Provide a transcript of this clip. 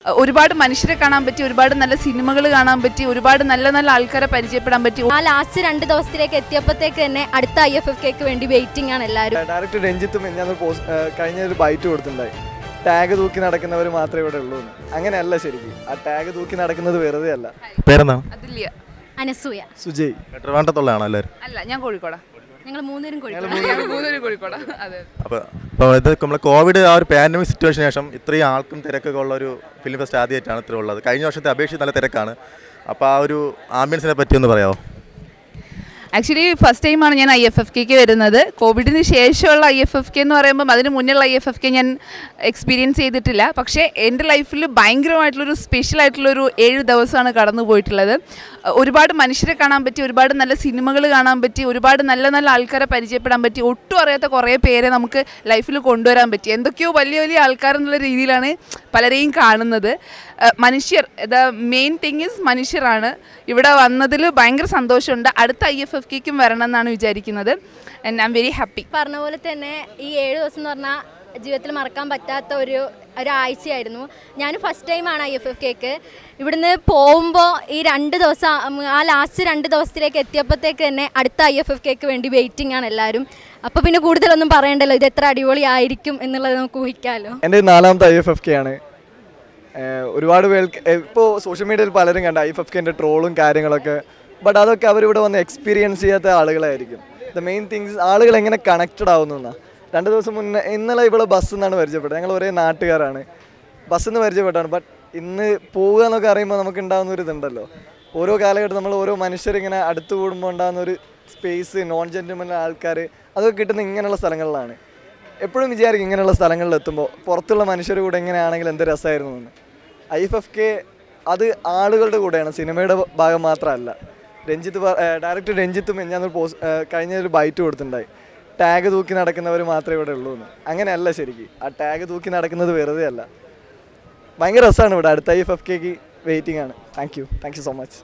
അഹ് ഒരുപാട് മനുഷ്യരെ കാണാൻ പറ്റി ഒരുപാട് നല്ല സിനിമകൾ കാണാൻ പറ്റി ഒരുപാട് നല്ല നല്ല ആൾക്കാരെ പരിചയപ്പെടാൻ പറ്റി ആ ലാസ്റ്റ് രണ്ട് ദിവസത്തിലേക്ക് എത്തിയപ്പോഴത്തേക്ക് തന്നെ അടുത്ത ഐ എഫ് എഫ് കെക്ക് വേണ്ടി വെയിറ്റിംഗ് ആണ് എല്ലാവരും ഡയറക്ടർ രഞ്ജിത്തും ഞാൻ പോസ്റ്റ് കഴിഞ്ഞ ഒരു ബൈറ്റ് കൊടുത്തിട്ടുണ്ടായി ടാഗ് തൂക്കി നടക്കുന്നവർ മാത്രമേ ഇവിടെ ഉള്ളൂ എന്ന് അങ്ങനെയല്ല ശരിക്കും ആ ടാഗ് തൂക്കി നടക്കുന്നത് വെറുതെ അല്ല പേരെന്താണ് അതില്ല അനസൂയ സുജയ് ട്രിവാൻഡ്രത്തുള്ളതാണോ എല്ലാവരും അല്ല ഞാൻ കോഴിക്കോടാ ഞങ്ങൾ മൂന്നുപേരും കോഴിക്കോട് ഞങ്ങൾ മൂന്നുപേരും കോഴിക്കോടാ അതെ അപ്പോൾ ഇപ്പോൾ ഇത് നമ്മൾ കോവിഡ് ആ ഒരു പാൻഡമിക് സിറ്റുവേഷന് ശേഷം ഇത്രയും ആൾക്കും തിരക്കൊക്കെ ഉള്ള ഒരു ഫിലിം ഫെസ്റ്റ് ആദ്യമായിട്ടാണ് ഇത്ര ഉള്ളത് കഴിഞ്ഞ വർഷത്തെ അപേക്ഷിച്ച് നല്ല തിരക്കാണ് അപ്പോൾ ആ ഒരു ആംബിയൻസിനെ പറ്റി ഒന്ന് പറയാമോ ആക്ച്വലി ഫസ്റ്റ് ടൈമാണ് ഞാൻ ഐ എഫ് എഫ് കെക്ക് വരുന്നത് കോവിഡിന് ശേഷമുള്ള ഐ എഫ് എഫ് കെ എന്ന് പറയുമ്പം അതിന് മുന്നുള്ള ഐ എഫ് എഫ് കെ ഞാൻ എക്സ്പീരിയൻസ് ചെയ്തിട്ടില്ല പക്ഷേ എൻ്റെ ലൈഫിൽ ഭയങ്കരമായിട്ടുള്ളൊരു സ്പെഷ്യൽ ആയിട്ടുള്ളൊരു ഏഴ് ദിവസമാണ് കടന്നു പോയിട്ടുള്ളത് അഹ് ഒരുപാട് മനുഷ്യരെ കാണാൻ പറ്റി ഒരുപാട് നല്ല സിനിമകൾ കാണാൻ പറ്റി ഒരുപാട് നല്ല നല്ല ആൾക്കാരെ പരിചയപ്പെടാൻ പറ്റി ഒട്ടും അറിയാത്ത കുറേ പേരെ നമുക്ക് ലൈഫിൽ കൊണ്ടുവരാൻ പറ്റി എന്തൊക്കെയോ വലിയ വലിയ ആൾക്കാരെന്നുള്ള രീതിയിലാണ് പലരെയും കാണുന്നത് അഹ് മനുഷ്യർ ദ മെയിൻ തിങ് ഈസ് മനുഷ്യരാണ് ഇവിടെ വന്നതിൽ ഭയങ്കര സന്തോഷമുണ്ട് അടുത്ത ഐ എഫ് എഫ് കെക്കും വരണം എന്നാണ് വിചാരിക്കുന്നത് and I'm very happy പറഞ്ഞ പോലെ തന്നെ ഈ ഏഴ് ദിവസം എന്ന് പറഞ്ഞാൽ ജീവിതത്തിൽ മറക്കാൻ പറ്റാത്ത ഒരു ഒരാഴ്ചയായിരുന്നു ഞാൻ ഫസ്റ്റ് ടൈമാണ് ഐ എഫ് എഫ് കേക്ക് ഇവിടുന്ന് പോകുമ്പോൾ ഈ രണ്ട് ദിവസം ഉം, ആ ലാസ്റ്റ് രണ്ട് ദിവസത്തിലേക്ക് എത്തിയപ്പോഴത്തേക്ക് തന്നെ അടുത്ത ഐ എഫ് എഫ് കേക്ക് വേണ്ടി വെയിറ്റിംഗ് ആണ് എല്ലാവരും അപ്പോൾ പിന്നെ കൂടുതലൊന്നും പറയണ്ടല്ലോ ഇത് എത്ര അടിപൊളിയായിരിക്കും എന്നുള്ളത് നമുക്ക് ഊഹിക്കാമല്ലോ എൻ്റെ നാലാമത്തെ ഐ എഫ് എഫ് കെ ആണ് ഏഹ് ഒരുപാട് പേർക്ക് ഇപ്പോൾ സോഷ്യൽ മീഡിയയിൽ പലരും കണ്ട ഐ എഫ് എഫ് കെൻ്റെ ട്രോളും കാര്യങ്ങളൊക്കെ ബട്ട് അതൊക്കെ അവരിവിടെ വന്ന് എക്സ്പീരിയൻസ് ചെയ്യാത്ത ആളുകളായിരിക്കും ദ മെയിൻ തിങ്സ് ആളുകൾ എങ്ങനെ കണക്റ്റഡ് ആവുന്നു എന്നാ രണ്ട് ദിവസം മുന്നേ ഇന്നലെ ഇവിടെ ബസ്സിൽ നിന്നാണ് പരിചയപ്പെട്ടത് ഞങ്ങൾ ഒരേ നാട്ടുകാരാണ് ബസ്സിൽ നിന്ന് പരിചയപ്പെട്ടാണ് ബട്ട് ഇന്ന് പോവുക എന്നൊക്കെ അറിയുമ്പോൾ നമുക്ക് ഉണ്ടാകുന്ന ഒരു ഇതുണ്ടല്ലോ ഓരോ കാലഘട്ടം നമ്മൾ ഓരോ മനുഷ്യരിങ്ങനെ അടുത്ത് കൂടുമ്പോൾ ഉണ്ടാകുന്ന ഒരു സ്പേസ് നോൺ ജെൻറ്റുമൻ ആൾക്കാർ അതൊക്കെ കിട്ടുന്ന ഇങ്ങനെയുള്ള സ്ഥലങ്ങളിലാണ് എപ്പോഴും വിചാരിക്കും ഇങ്ങനെയുള്ള സ്ഥലങ്ങളിൽ എത്തുമ്പോൾ പുറത്തുള്ള മനുഷ്യരുടെ കൂടെ എങ്ങനെയാണെങ്കിൽ എന്ത് രസമായിരുന്നു എന്ന് ഐ എഫ് എഫ് കെ അത് ആളുകളുടെ കൂടെയാണ് സിനിമയുടെ ഭാഗം മാത്രമല്ല രഞ്ജിത്ത് ഡയറക്ടർ രഞ്ജിത്തും ഞാൻ പോസ്റ്റ് കഴിഞ്ഞ ഒരു ബൈറ്റ് കൊടുത്തിട്ടുണ്ടായി ടാഗ് തൂക്കി നടക്കുന്നവർ മാത്രമേ ഇവിടെ ഉള്ളൂ എന്ന് അങ്ങനെയല്ല ശരിക്കും ആ ടാഗ് തൂക്കി നടക്കുന്നത് വെറുതെ അല്ല ഭയങ്കര രസമാണ് ഇവിടെ അടുത്ത ഐ എഫ് എഫ് കെക്ക് വെയിറ്റിംഗ് ആണ് thank you thank you so much